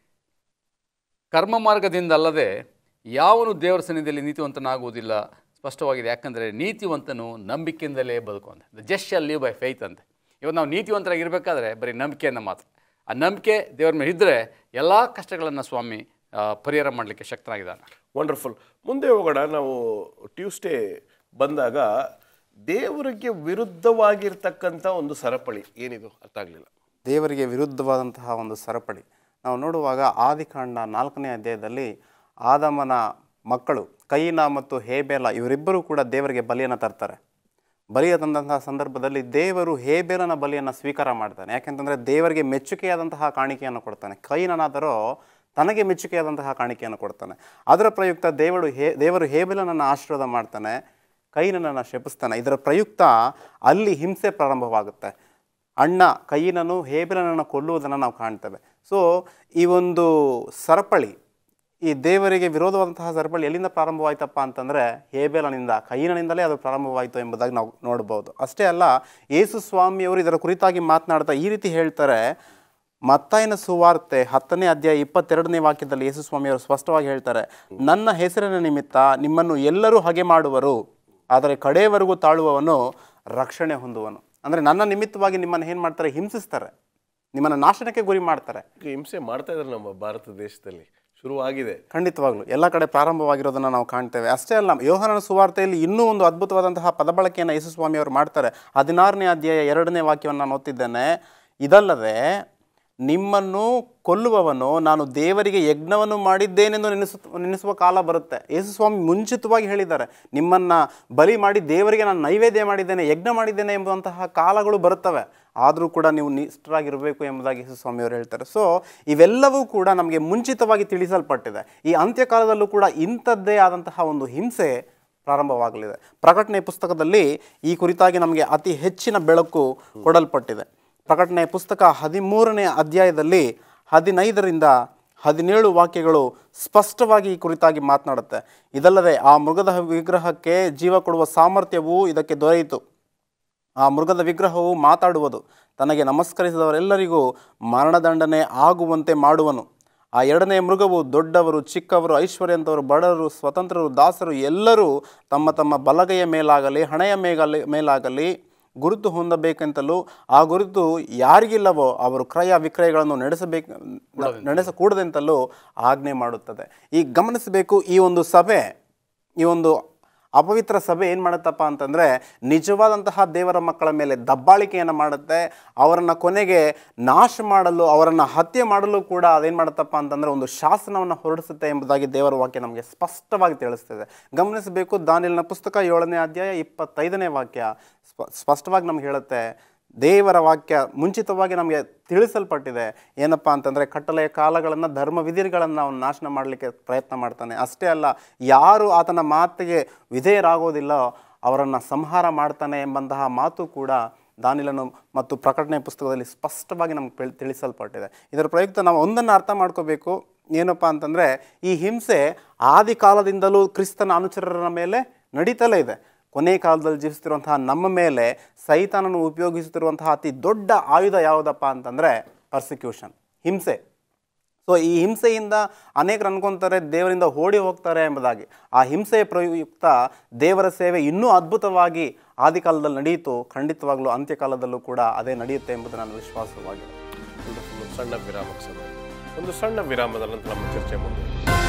Speaker 2: ಕರ್ಮ ಮಾರ್ಗದಿಂದ ಅಲ್ಲದೆ ಯಾವನು ದೇವರ ಸನ್ನಿಧಿಯಲ್ಲಿ ನೀತಿವಂತನಾಗುವುದಿಲ್ಲ ಸ್ಪಷ್ಟವಾಗಿದೆ ಯಾಕಂದರೆ ನೀತಿವಂತನು ನಂಬಿಕೆಯಿಂದಲೇ ಬದುಕುವಂತೆ the just shall live by faith ಅಂತೆ ಇವತ್ತು ನಾವು ನೀತಿವಂತರಾಗಿರ್ಬೇಕಾದ್ರೆ ಬರೀ ನಂಬಿಕೆಯನ್ನು ಮಾತ್ರ ಆ ನಂಬಿಕೆ ದೇವರ ಮೇಲೆ ಇದ್ದರೆ ಎಲ್ಲ ಕಷ್ಟಗಳನ್ನು ಸ್ವಾಮಿ ಆ, ಪರಿಹಾರ ಮಾಡಲಿಕ್ಕೆ ಶಕ್ತನಾಗಿದ್ದಾನೆ
Speaker 1: ವಂಡರ್ಫುಲ್ ಮುಂದೆ ಹೋಗೋಣ ನಾವು ಟ್ಯೂಸ್ಡೇ ಬಂದಾಗ ದೇವರಿಗೆ ವಿರುದ್ಧವಾಗಿರ್ತಕ್ಕಂಥ ಒಂದು ಸರಪಳಿ ಏನಿದು ಅರ್ಥ ಆಗಲಿಲ್ಲ
Speaker 3: ದೇವರಿಗೆ ವಿರುದ್ಧವಾದಂತಹ ಒಂದು ಸರಪಳಿ ನಾವು ನೋಡುವಾಗ ಆದಿಕಾಂಡ ನಾಲ್ಕನೇ ಅಧ್ಯಾಯದಲ್ಲಿ ಆದಮನ ಮಕ್ಕಳು ಕೈನ ಮತ್ತು ಹೇಬೇಲ ಇವರಿಬ್ಬರೂ ಕೂಡ ದೇವರಿಗೆ ಬಲಿಯನ್ನು ತರ್ತಾರೆ ಬಲಿಯ ತಂದಂತಹ ಸಂದರ್ಭದಲ್ಲಿ ದೇವರು ಹೇಬೇಲನ ಬಲಿಯನ್ನು ಸ್ವೀಕಾರ ಮಾಡ್ತಾನೆ ಯಾಕೆಂತಂದರೆ ದೇವರಿಗೆ ಮೆಚ್ಚುಗೆಯಾದಂತಹ ಕಾಣಿಕೆಯನ್ನು ಕೊಡ್ತಾನೆ ಕೈನನಾದರೂ ತನಗೆ ಮೆಚ್ಚುಗೆಯಾದಂತಹ ಕಾಣಿಕೆಯನ್ನು ಕೊಡ್ತಾನೆ ಅದರ ಪ್ರಯುಕ್ತ ದೇವರು ಹೇ ದೇವರು ಹೇಬೇಲನನ್ನು ಆಶೀರ್ವಾದ ಮಾಡ್ತಾನೆ ಕೈನನನ್ನು ಶಪಿಸ್ತಾನೆ ಇದರ ಪ್ರಯುಕ್ತ ಅಲ್ಲಿ ಹಿಂಸೆ ಪ್ರಾರಂಭವಾಗುತ್ತೆ ಅಣ್ಣ ಕೈನನು ಹೇಬೆಲನನ್ನು ಕೊಲ್ಲುವುದನ್ನು ನಾವು ಕಾಣ್ತೇವೆ ಸೊ ಈ ಒಂದು ಸರಪಳಿ ಈ ದೇವರಿಗೆ ವಿರೋಧವಾದಂತಹ ಸರಪಳಿ ಎಲ್ಲಿಂದ ಪ್ರಾರಂಭವಾಯ್ತಪ್ಪ ಅಂತಂದರೆ ಹೇಬೇಲನಿಂದ ಕೈನನಿಂದಲೇ ಅದು ಪ್ರಾರಂಭವಾಯಿತು ಎಂಬುದಾಗಿ ನಾವು ನೋಡ್ಬೋದು ಅಷ್ಟೇ ಅಲ್ಲ ಯೇಸು ಸ್ವಾಮಿಯವರು ಇದರ ಕುರಿತಾಗಿ ಮಾತನಾಡ್ತಾ ಈ ರೀತಿ ಹೇಳ್ತಾರೆ ಮತ್ತಾಯನ ಸುವಾರ್ತೆ ಹತ್ತನೇ ಅಧ್ಯಾಯ ಇಪ್ಪತ್ತೆರಡನೇ ವಾಕ್ಯದಲ್ಲಿ ಯೇಸು ಸ್ವಾಮಿಯವರು ಸ್ಪಷ್ಟವಾಗಿ ಹೇಳ್ತಾರೆ ನನ್ನ ಹೆಸರಿನ ನಿಮಿತ್ತ ನಿಮ್ಮನ್ನು ಎಲ್ಲರೂ ಹಾಗೆ ಮಾಡುವರು ಆದರೆ ಕಡೆಯವರೆಗೂ ತಾಳುವವನು ರಕ್ಷಣೆ ಹೊಂದುವನು ಅಂದರೆ ನನ್ನ ನಿಮಿತ್ತವಾಗಿ ನಿಮ್ಮನ್ನು ಏನು ಮಾಡ್ತಾರೆ ಹಿಂಸಿಸ್ತಾರೆ ನಿಮ್ಮನ್ನು ನಾಶನಕ್ಕೆ ಗುರಿ ಮಾಡ್ತಾರೆ
Speaker 1: ಈಗ ಹಿಂಸೆ ಮಾಡ್ತಾ ಇದ್ದಾರೆ ನಮ್ಮ ಭಾರತ ದೇಶದಲ್ಲಿ ಶುರುವಾಗಿದೆ
Speaker 3: ಖಂಡಿತವಾಗ್ಲೂ ಎಲ್ಲ ಕಡೆ ಪ್ರಾರಂಭವಾಗಿರೋದನ್ನು ನಾವು ಕಾಣ್ತೇವೆ ಅಷ್ಟೇ ಅಲ್ಲ ಯೋಹನನ ಸುವಾರ್ತೆಯಲ್ಲಿ ಇನ್ನೂ ಒಂದು ಅದ್ಭುತವಾದಂತಹ ಪದಬಳಕೆಯನ್ನು ಯೇಸು ಸ್ವಾಮಿಯವರು ಮಾಡ್ತಾರೆ ಹದಿನಾರನೇ ಅಧ್ಯಾಯ ಎರಡನೇ ವಾಕ್ಯವನ್ನು ನಾನು ಓದ್ತಿದ್ದೇನೆ ಇದಲ್ಲದೆ ನಿಮ್ಮನ್ನು ಕೊಲ್ಲುವವನು ನಾನು ದೇವರಿಗೆ ಯಜ್ಞವನ್ನು ಮಾಡಿದ್ದೇನೆಂದು ನೆನೆಸು ನೆನೆಸುವ ಕಾಲ ಬರುತ್ತೆ ಯೇಸು ಸ್ವಾಮಿ ಮುಂಚಿತವಾಗಿ ಹೇಳಿದ್ದಾರೆ ನಿಮ್ಮನ್ನು ಬಲಿ ಮಾಡಿ ದೇವರಿಗೆ ನಾನು ನೈವೇದ್ಯ ಮಾಡಿದ್ದೇನೆ ಯಜ್ಞ ಮಾಡಿದ್ದೇನೆ ಎಂಬುವಂತಹ ಕಾಲಗಳು ಬರುತ್ತವೆ ಆದರೂ ಕೂಡ ನೀವು ನಿಷ್ಠರಾಗಿರಬೇಕು ಎಂಬುದಾಗಿ ಯೇಸು ಸ್ವಾಮಿಯವರು ಹೇಳ್ತಾರೆ ಸೊ ಇವೆಲ್ಲವೂ ಕೂಡ ನಮಗೆ ಮುಂಚಿತವಾಗಿ ತಿಳಿಸಲ್ಪಟ್ಟಿದೆ ಈ ಅಂತ್ಯಕಾಲದಲ್ಲೂ ಕೂಡ ಇಂಥದ್ದೇ ಆದಂತಹ ಒಂದು ಹಿಂಸೆ ಪ್ರಾರಂಭವಾಗಲಿದೆ ಪ್ರಕಟಣೆ ಪುಸ್ತಕದಲ್ಲಿ ಈ ಕುರಿತಾಗಿ ನಮಗೆ ಅತಿ ಹೆಚ್ಚಿನ ಬೆಳಕು ಕೊಡಲ್ಪಟ್ಟಿದೆ ಪ್ರಕಟಣೆ ಪುಸ್ತಕ ಹದಿಮೂರನೇ ಅಧ್ಯಾಯದಲ್ಲಿ ಹದಿನೈದರಿಂದ ಹದಿನೇಳು ವಾಕ್ಯಗಳು ಸ್ಪಷ್ಟವಾಗಿ ಈ ಕುರಿತಾಗಿ ಮಾತನಾಡುತ್ತೆ ಇದಲ್ಲದೆ ಆ ಮೃಗದ ವಿಗ್ರಹಕ್ಕೆ ಜೀವ ಕೊಡುವ ಸಾಮರ್ಥ್ಯವೂ ಇದಕ್ಕೆ ದೊರೆಯಿತು ಆ ಮೃಗದ ವಿಗ್ರಹವು ಮಾತಾಡುವುದು ತನಗೆ ನಮಸ್ಕರಿಸಿದವರೆಲ್ಲರಿಗೂ ಮರಣದಂಡನೆ ಆಗುವಂತೆ ಮಾಡುವನು ಆ ಎರಡನೇ ಮೃಗವು ದೊಡ್ಡವರು ಚಿಕ್ಕವರು ಐಶ್ವರ್ಯಂತವರು ಬಡವರು ಸ್ವತಂತ್ರರು ದಾಸರು ಎಲ್ಲರೂ ತಮ್ಮ ತಮ್ಮ ಬಲಗೈಯ ಮೇಲಾಗಲಿ ಹಣೆಯ ಮೇಗಲಿ ಮೇಲಾಗಲಿ ಗುರುತು ಹೊಂದಬೇಕೆಂತಲೂ ಆ ಗುರುತು ಯಾರಿಗಿಲ್ಲವೋ ಅವರು ಕ್ರಯ ವಿಕ್ರಯಗಳನ್ನು ನಡೆಸಬೇಕು ನಡೆಸಕೂಡದೆಂತಲೂ ಆಜ್ಞೆ ಮಾಡುತ್ತದೆ ಈಗ ಗಮನಿಸಬೇಕು ಈ ಒಂದು ಸಭೆ ಈ ಒಂದು ಅಪವಿತ್ರ ಸಭೆ ಏನು ಮಾಡುತ್ತಪ್ಪ ಅಂತಂದರೆ ನಿಜವಾದಂತಹ ದೇವರ ಮಕ್ಕಳ ಮೇಲೆ ದಬ್ಬಾಳಿಕೆಯನ್ನು ಮಾಡುತ್ತೆ ಅವರನ್ನು ಕೊನೆಗೆ ನಾಶ ಮಾಡಲು ಅವರನ್ನು ಹತ್ಯೆ ಮಾಡಲು ಕೂಡ ಅದೇನು ಮಾಡುತ್ತಪ್ಪ ಅಂತಂದರೆ ಒಂದು ಶಾಸನವನ್ನು ಹೊರಡಿಸುತ್ತೆ ಎಂಬುದಾಗಿ ದೇವರ ವಾಕ್ಯ ನಮಗೆ ಸ್ಪಷ್ಟವಾಗಿ ತಿಳಿಸ್ತದೆ ಗಮನಿಸಬೇಕು ದಾನಿಲಿನ ಪುಸ್ತಕ ಏಳನೇ ಅಧ್ಯಾಯ ಇಪ್ಪತ್ತೈದನೇ ವಾಕ್ಯ ಸ್ಪ ಸ್ಪಷ್ಟವಾಗಿ ನಮ್ಗೆ ಹೇಳುತ್ತೆ ದೇವರ ವಾಕ್ಯ ಮುಂಚಿತವಾಗಿ ನಮಗೆ ತಿಳಿಸಲ್ಪಟ್ಟಿದೆ ಏನಪ್ಪ ಅಂತಂದರೆ ಕಟ್ಟಲೆಯ ಕಾಲಗಳನ್ನು ಧರ್ಮ ವಿಧಿಗಳನ್ನು ಅವನು ನಾಶನ ಮಾಡಲಿಕ್ಕೆ ಪ್ರಯತ್ನ ಮಾಡ್ತಾನೆ ಅಷ್ಟೇ ಅಲ್ಲ ಯಾರು ಆತನ ಮಾತಿಗೆ ವಿಧೇಯರಾಗೋದಿಲ್ಲ ಅವರನ್ನು ಸಂಹಾರ ಮಾಡ್ತಾನೆ ಎಂಬಂತಹ ಮಾತು ಕೂಡ ದಾನಿಲನು ಮತ್ತು ಪ್ರಕಟಣೆ ಪುಸ್ತಕದಲ್ಲಿ ಸ್ಪಷ್ಟವಾಗಿ ನಮ್ಗೆ ಬೆಳ್- ತಿಳಿಸಲ್ಪಟ್ಟಿದೆ ಇದರ ಪ್ರಯುಕ್ತ ನಾವು ಒಂದನ್ನು ಅರ್ಥ ಮಾಡ್ಕೋಬೇಕು ಏನಪ್ಪ ಅಂತಂದರೆ ಈ ಹಿಂಸೆ ಆದಿ ಕಾಲದಿಂದಲೂ ಕ್ರಿಸ್ತನ ಅನುಚರರ ಮೇಲೆ ನಡೀತಲೇ ಇದೆ ಕೊನೆ ಕಾಲದಲ್ಲಿ ಜೀವಿಸ್ತಿರುವಂತಹ ನಮ್ಮ ಮೇಲೆ ಸೈತಾನನು ಉಪಯೋಗಿಸುತ್ತಿರುವಂತಹ ಅತಿ ದೊಡ್ಡ ಆಯುಧ ಯಾವುದಪ್ಪ ಅಂತಂದರೆ ಪರ್ಸಿಕ್ಯೂಷನ್ ಹಿಂಸೆ ಸೊ ಈ ಹಿಂಸೆಯಿಂದ ಅನೇಕರು ಅನ್ಕೊಂತಾರೆ ದೇವರಿಂದ ಓಡಿ ಹೋಗ್ತಾರೆ ಎಂಬುದಾಗಿ ಆ ಹಿಂಸೆಯ ಪ್ರಯುಕ್ತ ದೇವರ ಸೇವೆ ಇನ್ನೂ ಅದ್ಭುತವಾಗಿ ಆದಿಕಾಲದಲ್ಲಿ ನಡೆಯಿತು ಖಂಡಿತವಾಗ್ಲೂ ಅಂತ್ಯಕಾಲದಲ್ಲೂ ಕೂಡ ಅದೇ ನಡೆಯುತ್ತೆ ಎಂಬುದು ನನ್ನ ವಿಶ್ವಾಸವಾಗಿದೆ
Speaker 1: ಒಂದು ಒಂದು ಸಣ್ಣ ವಿರಾಮಕ್ಕೆ ಸಮಯ ಒಂದು ಸಣ್ಣ ವಿರಾಮದ ನಂತರ ನಮ್ಮ ಚರ್ಚೆ ಮುಂದೆ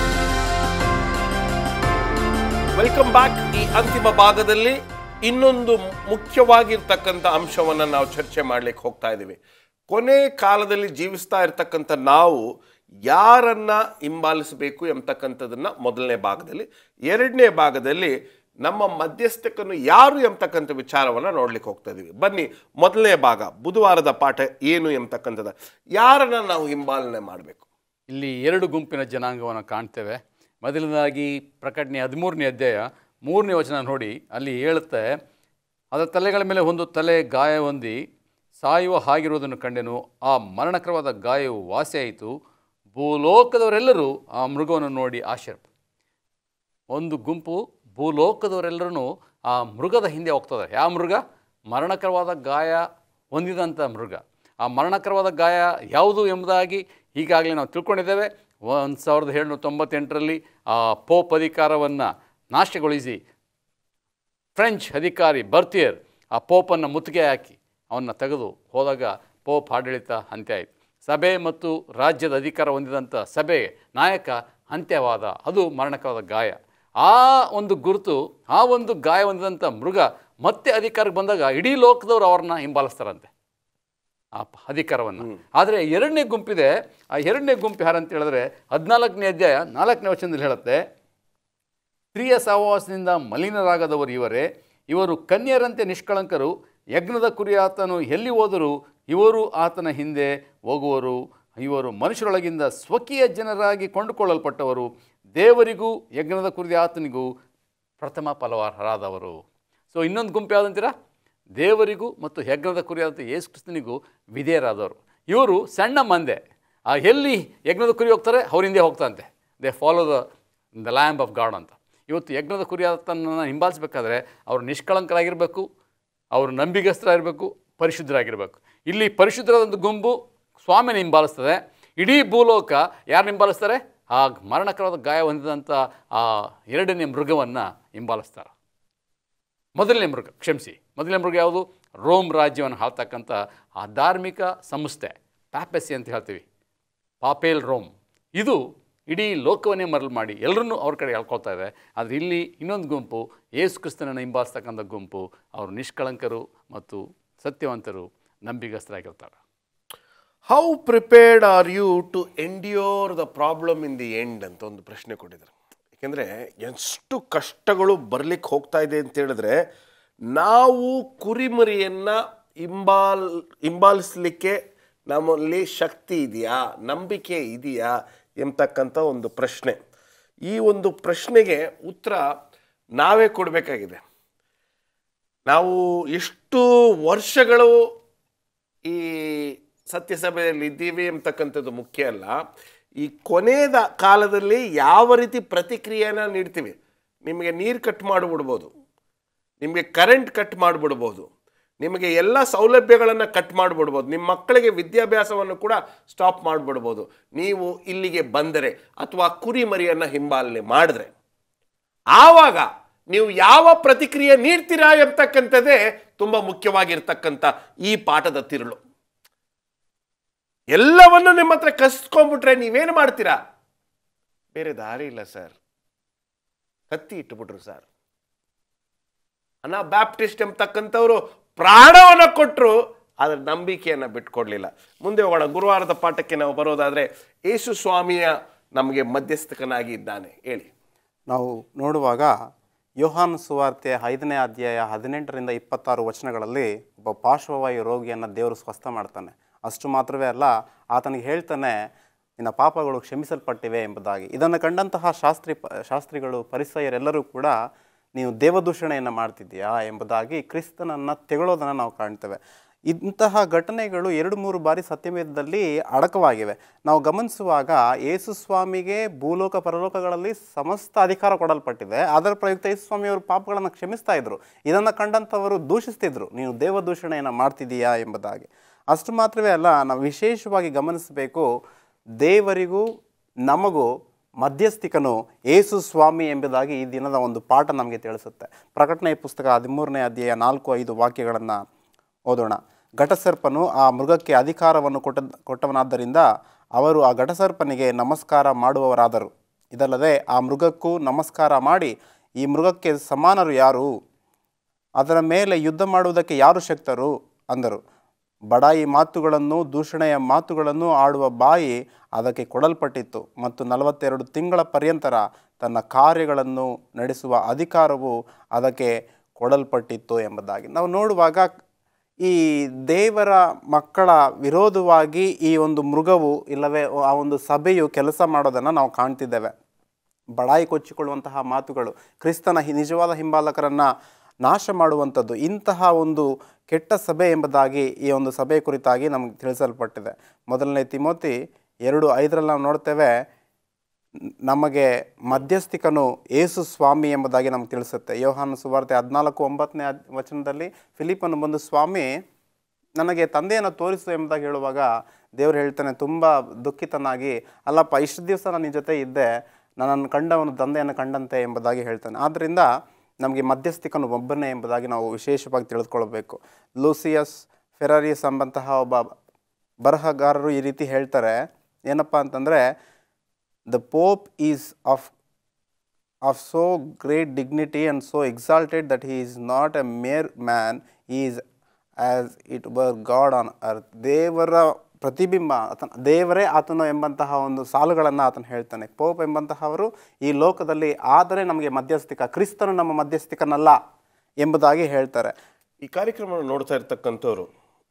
Speaker 1: ವೆಲ್ಕಮ್ ಬ್ಯಾಕ್ ಈ ಅಂತಿಮ ಭಾಗದಲ್ಲಿ ಇನ್ನೊಂದು ಮುಖ್ಯವಾಗಿರ್ತಕ್ಕಂಥ ಅಂಶವನ್ನು ನಾವು ಚರ್ಚೆ ಮಾಡ್ಲಿಕ್ಕೆ ಹೋಗ್ತಾ ಇದ್ದೀವಿ ಕೊನೆ ಕಾಲದಲ್ಲಿ ಜೀವಿಸ್ತಾ ಇರ್ತಕ್ಕಂಥ ನಾವು ಯಾರನ್ನ ಹಿಂಬಾಲಿಸಬೇಕು ಎಂಬತಕ್ಕಂಥದ್ದನ್ನ ಮೊದಲನೇ ಭಾಗದಲ್ಲಿ ಎರಡನೇ ಭಾಗದಲ್ಲಿ ನಮ್ಮ ಮಧ್ಯಸ್ಥಕನು ಯಾರು ಎಂಬತಕ್ಕಂಥ ವಿಚಾರವನ್ನು ನೋಡ್ಲಿಕ್ಕೆ ಹೋಗ್ತಾ ಇದೀವಿ ಬನ್ನಿ ಮೊದಲನೇ ಭಾಗ ಬುಧವಾರದ ಪಾಠ ಏನು ಎಂಬತಕ್ಕಂಥದ್ದು ಯಾರನ್ನ ನಾವು ಹಿಂಬಾಲನೆ ಮಾಡಬೇಕು
Speaker 2: ಇಲ್ಲಿ ಎರಡು ಗುಂಪಿನ ಜನಾಂಗವನ್ನು ಕಾಣ್ತೇವೆ ಮೊದಲನೇದಾಗಿ ಪ್ರಕಟಣೆ ಹದಿಮೂರನೇ ಅಧ್ಯಾಯ ಮೂರನೇ ವಚನ ನೋಡಿ ಅಲ್ಲಿ ಹೇಳುತ್ತೆ ಅದರ ತಲೆಗಳ ಮೇಲೆ ಒಂದು ತಲೆ ಗಾಯ ಹೊಂದಿ ಸಾಯುವ ಹಾಗಿರುವುದನ್ನು ಕಂಡೆನು ಆ ಮರಣಕರವಾದ ಗಾಯವು ವಾಸಿಯಾಯಿತು ಭೂಲೋಕದವರೆಲ್ಲರೂ ಆ ಮೃಗವನ್ನು ನೋಡಿ ಆಶ್ಚರ್ಯ ಒಂದು ಗುಂಪು ಭೂಲೋಕದವರೆಲ್ಲರೂ ಆ ಮೃಗದ ಹಿಂದೆ ಹೋಗ್ತದೆ ಯಾವ ಮೃಗ ಮರಣಕರವಾದ ಗಾಯ ಹೊಂದಿದಂಥ ಮೃಗ ಆ ಮರಣಕರವಾದ ಗಾಯ ಯಾವುದು ಎಂಬುದಾಗಿ ಈಗಾಗಲೇ ನಾವು ತಿಳ್ಕೊಂಡಿದ್ದೇವೆ ಒಂದು ಸಾವಿರದ ಏಳ್ನೂರ ತೊಂಬತ್ತೆಂಟರಲ್ಲಿ ಆ ಪೋಪ್ ಅಧಿಕಾರವನ್ನು ನಾಶಗೊಳಿಸಿ ಫ್ರೆಂಚ್ ಅಧಿಕಾರಿ ಬರ್ತಿಯರ್ ಆ ಪೋಪನ್ನು ಮುತ್ತಿಗೆ ಹಾಕಿ ಅವನ್ನ ತೆಗೆದು ಹೋದಾಗ ಪೋಪ್ ಆಡಳಿತ ಅಂತ್ಯ ಆಯಿತು ಸಭೆ ಮತ್ತು ರಾಜ್ಯದ ಅಧಿಕಾರ ಹೊಂದಿದಂಥ ಸಭೆ ನಾಯಕ ಅಂತ್ಯವಾದ ಅದು ಮರಣಕವಾದ ಗಾಯ ಆ ಒಂದು ಗುರುತು ಆ ಒಂದು ಗಾಯ ಹೊಂದಿದಂಥ ಮೃಗ ಮತ್ತೆ ಅಧಿಕಾರಕ್ಕೆ ಬಂದಾಗ ಇಡೀ ಲೋಕದವರು ಅವ್ರನ್ನ ಹಿಂಬಾಲಿಸ್ತಾರಂತೆ ಆ ಪ- ಅಧಿಕಾರವನ್ನು ಆದರೆ ಎರಡನೇ ಗುಂಪಿದೆ ಆ ಎರಡನೇ ಗುಂಪು ಯಾರಂತ ಹೇಳಿದ್ರೆ ಹದಿನಾಲ್ಕನೇ ಅಧ್ಯಾಯ ನಾಲ್ಕನೇ ವಚನದಲ್ಲಿ ಹೇಳುತ್ತೆ ಸ್ತ್ರೀಯ ಸಹವಾಸದಿಂದ ಮಲಿನರಾಗದವರು ಇವರೇ ಇವರು ಕನ್ಯರಂತೆ ನಿಷ್ಕಳಂಕರು ಯಜ್ಞದ ಕುರಿ ಆತನು ಎಲ್ಲಿ ಹೋದರೂ ಇವರು ಆತನ ಹಿಂದೆ ಹೋಗುವರು ಇವರು ಮನುಷ್ಯರೊಳಗಿಂದ ಸ್ವಕೀಯ ಜನರಾಗಿ ಕೊಂಡುಕೊಳ್ಳಲ್ಪಟ್ಟವರು ದೇವರಿಗೂ ಯಜ್ಞದ ಕುರಿದ ಆತನಿಗೂ ಪ್ರಥಮ ಫಲವಾರರಾದವರು ಸೊ ಇನ್ನೊಂದು ಗುಂಪು ಯಾವುದಂತೀರಾ ದೇವರಿಗೂ ಮತ್ತು ಯಜ್ಞದ ಕುರಿಯಾದಂಥ ಯೇಸು ಕ್ರಿಸ್ತನಿಗೂ ವಿಧೇಯರಾದವರು ಇವರು ಸಣ್ಣ ಮಂದೆ ಆ ಎಲ್ಲಿ ಯಜ್ಞದ ಕುರಿ ಹೋಗ್ತಾರೆ ಅವ್ರ ಹಿಂದೆ ಹೋಗ್ತಾರಂತೆ they follow the the lamb of God ಅಂತ ಇವತ್ತು ಯಜ್ಞದ ಕುರಿಯಾತನನ್ನು ಹಿಂಬಾಲಿಸಬೇಕಾದ್ರೆ ಅವರು ನಿಷ್ಕಳಂಕರಾಗಿರಬೇಕು ಅವರು ನಂಬಿಗಸ್ತರಾಗಿರಬೇಕು ಪರಿಶುದ್ಧರಾಗಿರಬೇಕು ಇಲ್ಲಿ ಪರಿಶುದ್ಧರಾದಂಥ ಗುಂಪು ಸ್ವಾಮಿನ ಹಿಂಬಾಲಿಸ್ತದೆ ಇಡೀ ಭೂಲೋಕ ಯಾರು ಹಿಂಬಾಲಿಸ್ತಾರೆ ಆ ಮರಣಕರವಾದ ಗಾಯ ಹೊಂದಿದಂಥ ಆ ಎರಡನೇ ಮೃಗವನ್ನು ಹಿಂಬಾಲಿಸ್ತಾರೆ ಮೊದಲನೇ ಮೃಗ ಕ್ಷಮಿಸಿ ಮೊದಲನೇ ಮೃಗ ಯಾವುದು ರೋಮ್ ರಾಜ್ಯವನ್ನು ಆಳ್ತಕ್ಕಂಥ ಆ ಧಾರ್ಮಿಕ ಸಂಸ್ಥೆ ಪ್ಯಾಪೆಸಿ ಅಂತ ಹೇಳ್ತೀವಿ ಪಾಪೇಲ್ ರೋಮ್ ಇದು ಇಡೀ ಲೋಕವನ್ನೇ ಮರಳು ಮಾಡಿ ಎಲ್ಲರನ್ನೂ ಅವ್ರ ಕಡೆ ಎಳ್ಕೊಳ್ತಾ ಇದೆ ಆದರೆ ಇಲ್ಲಿ ಇನ್ನೊಂದು ಗುಂಪು ಯೇಸು ಕ್ರಿಸ್ತನನ್ನು ಹಿಂಬಾಲಿಸ್ತಕ್ಕಂಥ ಗುಂಪು ಅವರು ನಿಷ್ಕಳಂಕರು ಮತ್ತು ಸತ್ಯವಂತರು ನಂಬಿಗಸ್ತರಾಗಿರ್ತಾರೆ
Speaker 1: how prepared are you to endure the problem in the end ಅಂತ ಒಂದು ಪ್ರಶ್ನೆ ಕೊಟ್ಟಿದ್ದಾರೆ ಯಾಕೆಂದರೆ ಎಷ್ಟು ಕಷ್ಟಗಳು ಬರ್ಲಿಕ್ಕೆ ಹೋಗ್ತಾ ಇದೆ ಅಂತ ಹೇಳಿದ್ರೆ ನಾವು ಕುರಿಮರಿಯನ್ನು ಹಿಂಬಾಲ್ ಹಿಂಬಾಲಿಸ್ಲಿಕ್ಕೆ ನಮ್ಮಲ್ಲಿ ಶಕ್ತಿ ಇದೆಯಾ ನಂಬಿಕೆ ಇದೆಯಾ ಎಂಬತಕ್ಕಂಥ ಒಂದು ಪ್ರಶ್ನೆ ಈ ಒಂದು ಪ್ರಶ್ನೆಗೆ ಉತ್ತರ ನಾವೇ ಕೊಡಬೇಕಾಗಿದೆ ನಾವು ಎಷ್ಟು ವರ್ಷಗಳು ಈ ಸತ್ಯಸಭೆಯಲ್ಲಿ ಇದ್ದೀವಿ ಎಂಬತಕ್ಕಂಥದ್ದು ಮುಖ್ಯ ಅಲ್ಲ ಈ ಕೊನೆಯದ ಕಾಲದಲ್ಲಿ ಯಾವ ರೀತಿ ಪ್ರತಿಕ್ರಿಯೆನ ನೀಡ್ತೀವಿ ನಿಮಗೆ ನೀರು ಕಟ್ ಮಾಡಿಬಿಡ್ಬೋದು ನಿಮಗೆ ಕರೆಂಟ್ ಕಟ್ ಮಾಡಿಬಿಡ್ಬೋದು ನಿಮಗೆ ಎಲ್ಲ ಸೌಲಭ್ಯಗಳನ್ನು ಕಟ್ ಮಾಡಿಬಿಡ್ಬೋದು ನಿಮ್ಮ ಮಕ್ಕಳಿಗೆ ವಿದ್ಯಾಭ್ಯಾಸವನ್ನು ಕೂಡ ಸ್ಟಾಪ್ ಮಾಡಿಬಿಡ್ಬೋದು ನೀವು ಇಲ್ಲಿಗೆ ಬಂದರೆ ಅಥವಾ ಕುರಿ ಮರಿಯನ್ನು ಹಿಂಬಾಲನೆ ಮಾಡಿದ್ರೆ ಆವಾಗ ನೀವು ಯಾವ ಪ್ರತಿಕ್ರಿಯೆ ನೀಡ್ತೀರಾ ಎಂಬತಕ್ಕಂಥದ್ದೇ ತುಂಬ ಮುಖ್ಯವಾಗಿರ್ತಕ್ಕಂಥ ಈ ಪಾಠದ ತಿರುಳು ಎಲ್ಲವನ್ನು ನಿಮ್ಮ ಹತ್ರ ಕಸ್ಕೊಂಡ್ಬಿಟ್ರೆ ನೀವೇನು ಮಾಡ್ತೀರಾ ಬೇರೆ ದಾರಿ ಇಲ್ಲ ಸರ್ ಕತ್ತಿ ಇಟ್ಟುಬಿಟ್ರು ಸರ್ ಅನಾ ಬ್ಯಾಪ್ಟಿಸ್ಟ್ ಎಂಬತಕ್ಕಂಥವ್ರು ಪ್ರಾಣವನ್ನು ಕೊಟ್ಟರು ಅದರ ನಂಬಿಕೆಯನ್ನು ಬಿಟ್ಕೊಡ್ಲಿಲ್ಲ ಮುಂದೆ ಹೋಗೋಣ ಗುರುವಾರದ ಪಾಠಕ್ಕೆ ನಾವು ಬರೋದಾದ್ರೆ ಯೇಸು ಸ್ವಾಮಿಯ ನಮಗೆ ಮಧ್ಯಸ್ಥಕನಾಗಿ ಇದ್ದಾನೆ ಹೇಳಿ
Speaker 3: ನಾವು ನೋಡುವಾಗ ಯೋಹಾನ್ ಸುವಾರ್ತೆ ಐದನೇ ಅಧ್ಯಾಯ ಹದಿನೆಂಟರಿಂದ ಇಪ್ಪತ್ತಾರು ವಚನಗಳಲ್ಲಿ ಒಬ್ಬ ಪಾರ್ಶ್ವವಾಯು ರೋಗಿಯನ್ನು ದೇವರು ಸ್ವಸ್ಥ ಮಾಡ್ತಾನೆ ಅಷ್ಟು ಮಾತ್ರವೇ ಅಲ್ಲ ಆತನಿಗೆ ಹೇಳ್ತಾನೆ ನಿನ್ನ ಪಾಪಗಳು ಕ್ಷಮಿಸಲ್ಪಟ್ಟಿವೆ ಎಂಬುದಾಗಿ ಇದನ್ನು ಕಂಡಂತಹ ಶಾಸ್ತ್ರಿ ಪ ಶಾಸ್ತ್ರಿಗಳು ಪರಿಸಯರೆಲ್ಲರೂ ಕೂಡ ನೀವು ದೇವದೂಷಣೆಯನ್ನು ಮಾಡ್ತಿದ್ದೀಯಾ ಎಂಬುದಾಗಿ ಕ್ರಿಸ್ತನನ್ನು ತೆಗಳೋದನ್ನು ನಾವು ಕಾಣ್ತೇವೆ ಇಂತಹ ಘಟನೆಗಳು ಎರಡು ಮೂರು ಬಾರಿ ಸತ್ಯವೇದದಲ್ಲಿ ಅಡಕವಾಗಿವೆ ನಾವು ಗಮನಿಸುವಾಗ ಯೇಸು ಸ್ವಾಮಿಗೆ ಭೂಲೋಕ ಪರಲೋಕಗಳಲ್ಲಿ ಸಮಸ್ತ ಅಧಿಕಾರ ಕೊಡಲ್ಪಟ್ಟಿದೆ ಅದರ ಪ್ರಯುಕ್ತ ಯೇಸು ಸ್ವಾಮಿಯವರು ಪಾಪಗಳನ್ನು ಕ್ಷಮಿಸ್ತಾ ಇದ್ರು ಇದನ್ನು ಕಂಡಂಥವರು ದೂಷಿಸ್ತಿದ್ರು ನೀನು ದೇವದೂಷಣೆಯನ್ನು ಮಾಡ್ತಿದ್ದೀಯಾ ಎಂಬುದಾಗಿ ಅಷ್ಟು ಮಾತ್ರವೇ ಅಲ್ಲ ನಾವು ವಿಶೇಷವಾಗಿ ಗಮನಿಸಬೇಕು ದೇವರಿಗೂ ನಮಗೂ ಮಧ್ಯಸ್ಥಿಕನು ಏಸು ಸ್ವಾಮಿ ಎಂಬುದಾಗಿ ಈ ದಿನದ ಒಂದು ಪಾಠ ನಮಗೆ ತಿಳಿಸುತ್ತೆ ಪ್ರಕಟಣೆ ಪುಸ್ತಕ ಹದಿಮೂರನೇ ಅಧ್ಯಾಯ ನಾಲ್ಕು ಐದು ವಾಕ್ಯಗಳನ್ನು ಓದೋಣ ಘಟಸರ್ಪನು ಆ ಮೃಗಕ್ಕೆ ಅಧಿಕಾರವನ್ನು ಕೊಟ್ಟ ಕೊಟ್ಟವನಾದ್ದರಿಂದ ಅವರು ಆ ಘಟಸರ್ಪನಿಗೆ ನಮಸ್ಕಾರ ಮಾಡುವವರಾದರು ಇದಲ್ಲದೆ ಆ ಮೃಗಕ್ಕೂ ನಮಸ್ಕಾರ ಮಾಡಿ ಈ ಮೃಗಕ್ಕೆ ಸಮಾನರು ಯಾರು ಅದರ ಮೇಲೆ ಯುದ್ಧ ಮಾಡುವುದಕ್ಕೆ ಯಾರು ಶಕ್ತರು ಅಂದರು ಬಡಾಯಿ ಮಾತುಗಳನ್ನು ದೂಷಣೆಯ ಮಾತುಗಳನ್ನು ಆಡುವ ಬಾಯಿ ಅದಕ್ಕೆ ಕೊಡಲ್ಪಟ್ಟಿತ್ತು ಮತ್ತು ನಲವತ್ತೆರಡು ತಿಂಗಳ ಪರ್ಯಂತರ ತನ್ನ ಕಾರ್ಯಗಳನ್ನು ನಡೆಸುವ ಅಧಿಕಾರವು ಅದಕ್ಕೆ ಕೊಡಲ್ಪಟ್ಟಿತ್ತು ಎಂಬುದಾಗಿ ನಾವು ನೋಡುವಾಗ ಈ ದೇವರ ಮಕ್ಕಳ ವಿರೋಧವಾಗಿ ಈ ಒಂದು ಮೃಗವು ಇಲ್ಲವೇ ಆ ಒಂದು ಸಭೆಯು ಕೆಲಸ ಮಾಡೋದನ್ನು ನಾವು ಕಾಣ್ತಿದ್ದೇವೆ ಬಡಾಯಿ ಕೊಚ್ಚಿಕೊಳ್ಳುವಂತಹ ಮಾತುಗಳು ಕ್ರಿಸ್ತನ ಹಿ- ನಿಜವಾದ ಹಿಂಬಾಲಕರನ್ನು ನಾಶ ಮಾಡುವಂಥದ್ದು ಇಂತಹ ಒಂದು ಕೆಟ್ಟ ಸಭೆ ಎಂಬುದಾಗಿ ಈ ಒಂದು ಸಭೆ ಕುರಿತಾಗಿ ನಮಗೆ ತಿಳಿಸಲ್ಪಟ್ಟಿದೆ ಮೊದಲನೇ ತಿಮೋತಿ ಎರಡು ಐದರಲ್ಲಿ ನಾವು ನೋಡ್ತೇವೆ ನ್- ನಮಗೆ ಮಧ್ಯಸ್ಥಿಕನು ಏಸು ಸ್ವಾಮಿ ಎಂಬುದಾಗಿ ನಮ್ಗೆ ತಿಳಿಸುತ್ತೆ ಯೋಹಾನ ಸುವಾರ್ತೆ ಹದಿನಾಲ್ಕು ಒಂಬತ್ತನೇ ಅದ್- ವಚನದಲ್ಲಿ ಫಿಲಿಪನು ಬಂದು ಸ್ವಾಮಿ ನನಗೆ ತಂದೆಯನ್ನು ತೋರಿಸು ಎಂಬುದಾಗಿ ಹೇಳುವಾಗ ದೇವರು ಹೇಳ್ತಾನೆ ತುಂಬ ದುಃಖಿತನಾಗಿ ಅಲ್ಲಪ್ಪ ಇಷ್ಟು ದಿವಸ ನಾನು ನಿನ್ನ ಜೊತೆ ಇದ್ದೆ ನನ್ನನ್ನು ಕಂಡವನು ತಂದೆಯನ್ನು ಕಂಡಂತೆ ಎಂಬುದಾಗಿ ಹೇಳ್ತಾನೆ ಆದ್ದರಿಂದ ನಮಗೆ ಮಧ್ಯಸ್ಥಿಕನು ಒಬ್ಬನೇ ಎಂಬುದಾಗಿ ನಾವು ವಿಶೇಷವಾಗಿ ತಿಳಿದುಕೊಳ್ಬೇಕು ಲೂಸಿಯಸ್ ಫೆರಾರಿಯಸ್ ಎಂಬಂತಹ ಒಬ್ಬ ಬರಹಗಾರರು ಈ ರೀತಿ ಹೇಳ್ತಾರೆ ಏನಪ್ಪ ಅಂತಂದರೆ the pope is of of so great dignity and so exalted that he is not a mere man, he is as it were God on earth. ದೇವರ ಪ್ರತಿಬಿಂಬ ಆತನ ದೇವರೇ ಆತನು ಎಂಬಂತಹ ಒಂದು ಸಾಲುಗಳನ್ನು ಆತನು ಹೇಳ್ತಾನೆ ಪೋಪ್ ಎಂಬಂತಹವರು ಈ ಲೋಕದಲ್ಲಿ ಆದರೆ ನಮಗೆ ಮಧ್ಯಸ್ಥಿಕ ಕ್ರಿಸ್ತನು ನಮ್ಮ ಮಧ್ಯಸ್ಥಿಕನಲ್ಲ ಎಂಬುದಾಗಿ ಹೇಳ್ತಾರೆ
Speaker 1: ಈ ಕಾರ್ಯಕ್ರಮವನ್ನು ನೋಡ್ತಾ ಇರ್ತಕ್ಕಂಥವ್ರು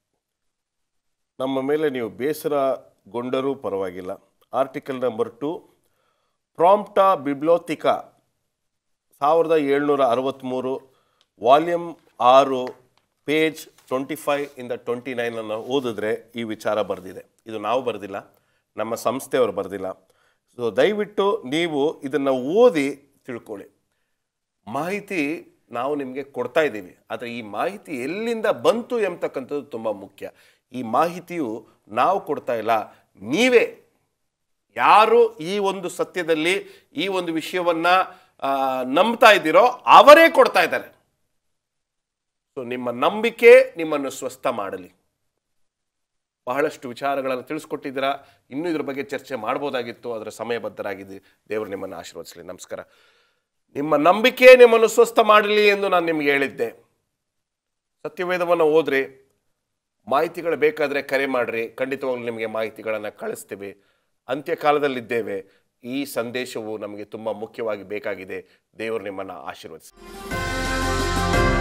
Speaker 1: ನಮ್ಮ ಮೇಲೆ ನೀವು ಬೇಸರಗೊಂಡರೂ ಪರವಾಗಿಲ್ಲ article number two Prompta Bibliotheca ಸಾವಿರದ ಏಳ್ನೂರ ಅರವತ್ತ್ಮೂರು ವಾಲ್ಯೂಮ್ ಆರು ಪೇಜ್ ಟ್ವೆಂಟಿ ಫೈವ್ ಇಂದ ಟ್ವೆಂಟಿ ನೈನನ್ನು ಓದಿದ್ರೆ ಈ ವಿಚಾರ ಬರೆದಿದೆ ಇದು ನಾವು ಬರೆದಿಲ್ಲ ನಮ್ಮ ಸಂಸ್ಥೆಯವರು ಬರೆದಿಲ್ಲ ಸೊ ದಯವಿಟ್ಟು ನೀವು ಇದನ್ನು ಓದಿ ತಿಳ್ಕೊಳ್ಳಿ ಮಾಹಿತಿ ನಾವು ನಿಮಗೆ ಕೊಡ್ತಾ ಇದ್ದೀವಿ ಆದರೆ ಈ ಮಾಹಿತಿ ಎಲ್ಲಿಂದ ಬಂತು ಎಂಬತಕ್ಕಂಥದ್ದು ತುಂಬ ಮುಖ್ಯ ಈ ಮಾಹಿತಿಯು ನಾವು ಕೊಡ್ತಾ ಇಲ್ಲ ನೀವೇ ಯಾರು ಈ ಒಂದು ಸತ್ಯದಲ್ಲಿ ಈ ಒಂದು ವಿಷಯವನ್ನ ಆ, ನಂಬ್ತಾ ಇದ್ದೀರೋ ಅವರೇ ಕೊಡ್ತಾ ಇದ್ದಾರೆ ಸೊ ನಿಮ್ಮ ನಂಬಿಕೆ ನಿಮ್ಮನ್ನು ಸ್ವಸ್ಥ ಮಾಡಲಿ ಬಹಳಷ್ಟು ವಿಚಾರಗಳನ್ನು ತಿಳಿಸ್ಕೊಟ್ಟಿದ್ದೀರಾ ಇನ್ನೂ ಇದ್ರ ಬಗ್ಗೆ ಚರ್ಚೆ ಮಾಡ್ಬೋದಾಗಿತ್ತು ಅದರ ಸಮಯಬದ್ಧರಾಗಿದೆ ದೇವರು ನಿಮ್ಮನ್ನು ಆಶೀರ್ವದಿಸಲಿ ನಮಸ್ಕಾರ ನಿಮ್ಮ ನಂಬಿಕೆ ನಿಮ್ಮನ್ನು ಸ್ವಸ್ಥ ಮಾಡಲಿ ಎಂದು ನಾನು ನಿಮ್ಗೆ ಹೇಳಿದ್ದೆ ಸತ್ಯವೇದವನ್ನು ಓದ್ರಿ ಮಾಹಿತಿಗಳು ಬೇಕಾದರೆ ಕರೆ ಮಾಡಿರಿ ಖಂಡಿತವಾಗ್ಲೂ ನಿಮಗೆ ಮಾಹಿತಿಗಳನ್ನು ಕಳಿಸ್ತೀವಿ ಅಂತ್ಯಕಾಲದಲ್ಲಿದ್ದೇವೆ ಈ ಸಂದೇಶವು ನಮಗೆ ತುಂಬ ಮುಖ್ಯವಾಗಿ ಬೇಕಾಗಿದೆ ದೇವರು ನಿಮ್ಮನ್ನು ಆಶೀರ್ವದಿಸಿ